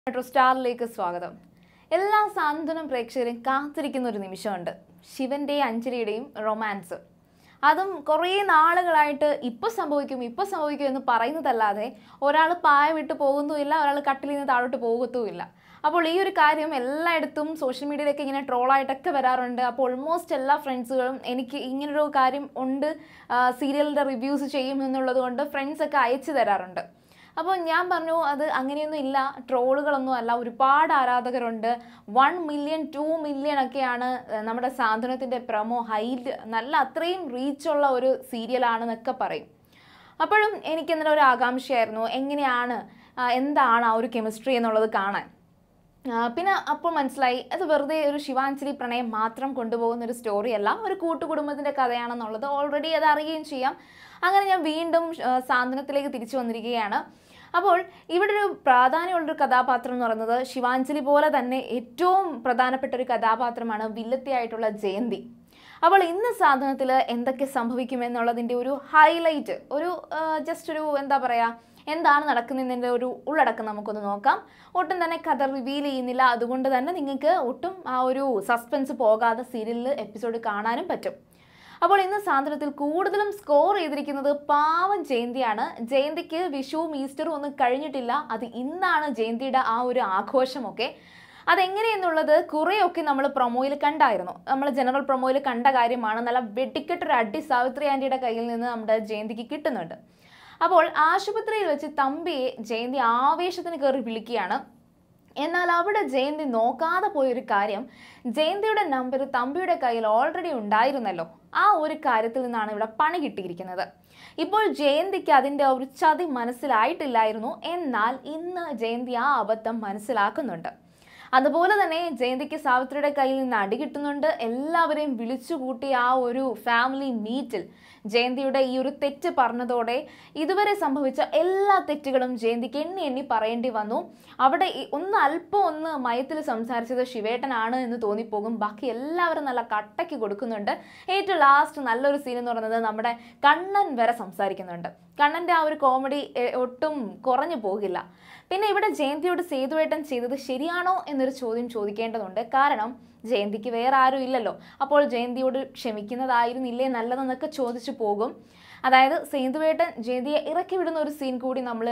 metro സ്റ്റാറിലേക്ക് സ്വാഗതം എല്ലാ സാന്ത്വനം പ്രേക്ഷകരും കാത്തിരിക്കുന്ന ഒരു നിമിഷമുണ്ട് ശിവന്റെയും അഞ്ജലിയുടെയും റൊമാൻസ് അതും കുറേ നാളുകളായിട്ട് ഇപ്പോൾ സംഭവിക്കും ഇപ്പോൾ സംഭവിക്കും എന്ന് പറയുന്നതല്ലാതെ ഒരാൾ പായ വിട്ട് പോകുന്നുമില്ല ഒരാൾ കട്ടിലിൽ നിന്ന് താഴോട്ട് പോകത്തുമില്ല അപ്പോൾ ഈ ഒരു കാര്യം എല്ലായിടത്തും സോഷ്യൽ മീഡിയയിലൊക്കെ ഇങ്ങനെ ട്രോളായിട്ടൊക്കെ വരാറുണ്ട് അപ്പോൾ ഓൾമോസ്റ്റ് എല്ലാ ഫ്രണ്ട്സുകളും എനിക്ക് ഇങ്ങനൊരു കാര്യം ഉണ്ട് സീരിയലിൻ്റെ റിവ്യൂസ് ചെയ്യും എന്നുള്ളത് കൊണ്ട് ഫ്രണ്ട്സൊക്കെ അയച്ചു തരാറുണ്ട് അപ്പോൾ ഞാൻ പറഞ്ഞു അത് അങ്ങനെയൊന്നും ഇല്ല ട്രോളുകളൊന്നും അല്ല ഒരുപാട് ആരാധകരുണ്ട് വൺ മില്യൺ ടു മില്യൺ ഒക്കെയാണ് ഏഹ്, നമ്മുടെ സാന്ത്വനത്തിൻ്റെ പ്രമോ ഹൈറ്റ് നല്ല അത്രയും റീച്ചുള്ള ഒരു സീരിയലാണെന്നൊക്കെ പറയും അപ്പോഴും എനിക്ക് ഇന്നലെ ഒരു ആകാംക്ഷയായിരുന്നു എങ്ങനെയാണ് ആ, എന്താണ് ആ ഒരു കെമിസ്ട്രി എന്നുള്ളത് കാണാൻ ആ, പിന്നെ അപ്പോൾ മനസ്സിലായി അത് വെറുതെ ഒരു ശിവാഞ്ജലി പ്രണയം മാത്രം കൊണ്ടുപോകുന്ന ഒരു സ്റ്റോറി അല്ല ഒരു കൂട്ടുകുടുംബത്തിൻ്റെ കഥയാണെന്നുള്ളത് ഓൾറെഡി അത് അറിയുകയും ചെയ്യാം അങ്ങനെ ഞാൻ വീണ്ടും ആ, സാന്ത്വനത്തിലേക്ക് തിരിച്ചു വന്നിരിക്കുകയാണ് അപ്പോൾ ഇവിടെ ഒരു പ്രാധാന്യമുള്ളൊരു കഥാപാത്രം എന്ന് പറയുന്നത് ശിവാഞ്ജലി പോലെ തന്നെ ഏറ്റവും പ്രധാനപ്പെട്ട ഒരു കഥാപാത്രമാണ് വില്ലത്തിയായിട്ടുള്ള ജയന്തി അപ്പോൾ ഇന്ന് സാധനത്തിൽ എന്തൊക്കെ സംഭവിക്കുമെന്നുള്ളതിൻ്റെ ഒരു ഹൈലൈറ്റ് ഒരു ജസ്റ്റ് ഒരു എന്താ പറയുക എന്താണ് നടക്കുന്നതിൻ്റെ ഒരു ഉള്ളടക്കം നമുക്കൊന്ന് നോക്കാം ഒട്ടും തന്നെ കഥ റിവീൽ ചെയ്യുന്നില്ല അതുകൊണ്ട് തന്നെ നിങ്ങൾക്ക് ഒട്ടും ആ ഒരു സസ്പെൻസ് പോകാതെ സീരിയലിൽ എപ്പിസോഡ് കാണാനും പറ്റും അപ്പോൾ ഇന്ന് സാന്ദ്രത്തിൽ കൂടുതലും സ്കോർ ചെയ്തിരിക്കുന്നത് പാവം ജയന്തിയാണ് ജയന്തിക്ക് വിഷുവും ഈസ്റ്ററും ഒന്നും കഴിഞ്ഞിട്ടില്ല അത് ഇന്നാണ് ജയന്തിയുടെ ആ ഒരു ആഘോഷമൊക്കെ അതെങ്ങനെയെന്നുള്ളത് കുറേയൊക്കെ നമ്മൾ പ്രൊമോയിൽ കണ്ടായിരുന്നു നമ്മൾ ജനറൽ പ്രൊമോയിൽ കണ്ട കാര്യമാണ് നല്ല വെടിക്കെട്ടൊരു അടി സാവിത്രി ആൻറ്റിയുടെ കയ്യിൽ നിന്ന് നമ്മുടെ ജയന്തിക്ക് കിട്ടുന്നുണ്ട് അപ്പോൾ ആശുപത്രിയിൽ വെച്ച് തമ്പിയെ ജയന്തി ആവേശത്തിന് കയറി വിളിക്കുകയാണ് എന്നാൽ അവിടെ ജയന്തി നോക്കാതെ പോയൊരു കാര്യം ജയന്തിയുടെ നമ്പർ തമ്പിയുടെ കയ്യിൽ ഓൾറെഡി ഉണ്ടായിരുന്നല്ലോ ആ ഒരു കാര്യത്തിൽ നിന്നാണ് ഇവിടെ പണി കിട്ടിയിരിക്കുന്നത് ഇപ്പോൾ ജയന്തിക്ക് അതിൻ്റെ ഒരു ചതി മനസ്സിലായിട്ടില്ലായിരുന്നു എന്നാൽ ഇന്ന് ജയന്തി ആ അബദ്ധം മനസ്സിലാക്കുന്നുണ്ട് അതുപോലെ തന്നെ ജയന്തിക്ക് സാവിത്രിയുടെ കയ്യിൽ നിന്ന് അടി കിട്ടുന്നുണ്ട് എല്ലാവരെയും വിളിച്ചുകൂട്ടി ആ ഒരു ഫാമിലി മീറ്റിൽ ജയന്തിയുടെ ഈ ഒരു തെറ്റ് പറഞ്ഞതോടെ ഇതുവരെ സംഭവിച്ച എല്ലാ തെറ്റുകളും ജയന്തിക്ക് എണ്ണി എണ്ണി പറയേണ്ടി വന്നു അവിടെ ഈ ഒന്ന് അല്പം ഒന്ന് മയത്തിൽ സംസാരിച്ചത് ശിവേട്ടനാണ് എന്ന് തോന്നിപ്പോകും ബാക്കി എല്ലാവരും നല്ല കട്ടയ്ക്ക് കൊടുക്കുന്നുണ്ട് ഏറ്റവും ലാസ്റ്റ് നല്ലൊരു സീൻ എന്ന് പറയുന്നത് നമ്മുടെ കണ്ണൻ വരെ സംസാരിക്കുന്നുണ്ട് കണ്ണൻ്റെ ആ ഒരു കോമഡി ഒട്ടും കുറഞ്ഞു പോകില്ല പിന്നെ ഇവിടെ ജയന്തിയോട് സേതുവേട്ടൻ ചെയ്തത് ശരിയാണോ എന്നൊരു ചോദ്യം ചോദിക്കേണ്ടതുണ്ട് കാരണം ജയന്തിക്ക് വേറെ ആരും ഇല്ലല്ലോ അപ്പോൾ ജയന്തിയോട് ക്ഷമിക്കുന്നതായിരുന്നില്ലേ നല്ലതെന്നൊക്കെ ചോദിച്ചു പോകും അതായത് സേതുവേട്ടൻ ജയന്തിയെ ഇറക്കി വിടുന്ന ഒരു സീൻ കൂടി നമ്മൾ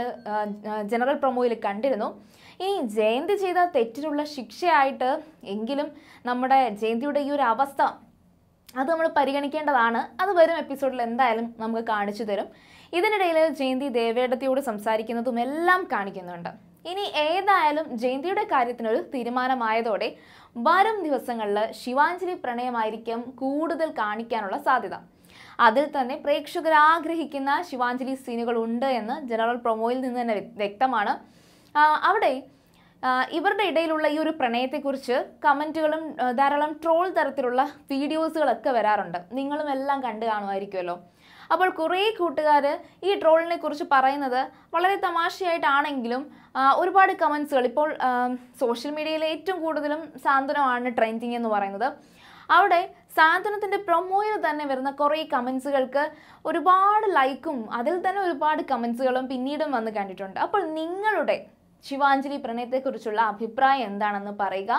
ജനറൽ പ്രൊമോയിൽ കണ്ടിരുന്നു ഇനി ജയന്തി ചെയ്ത തെറ്റിനുള്ള ശിക്ഷയായിട്ട് എങ്കിലും നമ്മുടെ ജയന്തിയുടെ ഈ ഒരു അവസ്ഥ അത് നമ്മൾ പരിഗണിക്കേണ്ടതാണ് അത് വരും എപ്പിസോഡിൽ എന്തായാലും നമുക്ക് കാണിച്ചു തരും ഇതിനിടയിൽ ജയന്തി ദേവേടത്തിയോട് സംസാരിക്കുന്നതും എല്ലാം കാണിക്കുന്നുണ്ട് ഇനി ഏതായാലും ജയന്തിയുടെ കാര്യത്തിനൊരു തീരുമാനമായതോടെ വരും ദിവസങ്ങളിൽ ശിവാഞ്ജലി പ്രണയമായിരിക്കും കൂടുതൽ കാണിക്കാനുള്ള സാധ്യത അതിൽ തന്നെ പ്രേക്ഷകർ ആഗ്രഹിക്കുന്ന ശിവാഞ്ജലി സീനുകൾ ഉണ്ട് എന്ന് ജനറൽ പ്രൊമോയിൽ നിന്ന് തന്നെ വ്യ- വ്യക്തമാണ് ആ, അവിടെ ആ, ഇവരുടെ ഇടയിലുള്ള ഈ ഒരു പ്രണയത്തെക്കുറിച്ച് കമൻറ്റുകളും ആ, ധാരാളം ട്രോൾ തരത്തിലുള്ള വീഡിയോസുകളൊക്കെ വരാറുണ്ട് നിങ്ങളും എല്ലാം കണ്ടു കാണുമായിരിക്കുമല്ലോ അപ്പോൾ കുറേ കൂട്ടുകാർ ഈ ട്രോളിനെ കുറിച്ച് പറയുന്നത് വളരെ തമാശയായിട്ടാണെങ്കിലും ആ, ഒരുപാട് കമൻസുകൾ ഇപ്പോൾ സോഷ്യൽ മീഡിയയിൽ ഏറ്റവും കൂടുതലും സാന്ത്വനമാണ് ട്രെൻഡിങ് എന്ന് പറയുന്നത് അവിടെ സാന്ത്വനത്തിൻ്റെ പ്രൊമോയിൽ തന്നെ വരുന്ന കുറേ കമൻസുകൾക്ക് ഒരുപാട് ലൈക്കും അതിൽ തന്നെ ഒരുപാട് കമൻസുകളും പിന്നീടും വന്ന് കണ്ടിട്ടുണ്ട് അപ്പോൾ നിങ്ങളുടെ ശിവാഞ്ജലി പ്രണയത്തെക്കുറിച്ചുള്ള അഭിപ്രായം എന്താണെന്ന് പറയുക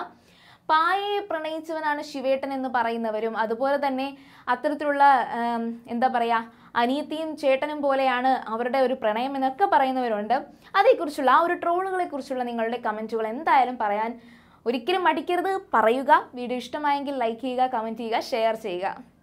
പായയെ പ്രണയിച്ചവനാണ് ശിവേട്ടൻ എന്ന് പറയുന്നവരും അതുപോലെ തന്നെ അത്തരത്തിലുള്ള ആം, എന്താ പറയുക അനിയത്തിയും ചേട്ടനും പോലെയാണ് അവരുടെ ഒരു പ്രണയം എന്നൊക്കെ പറയുന്നവരുണ്ട് അതേക്കുറിച്ചുള്ള ആ ഒരു ട്രോളുകളെ കുറിച്ചുള്ള നിങ്ങളുടെ കമൻറ്റുകൾ എന്തായാലും പറയാൻ ഒരിക്കലും മടിക്കരുത് പറയുക വീഡിയോ ഇഷ്ടമായെങ്കിൽ ലൈക്ക് ചെയ്യുക കമൻറ്റ് ചെയ്യുക ഷെയർ ചെയ്യുക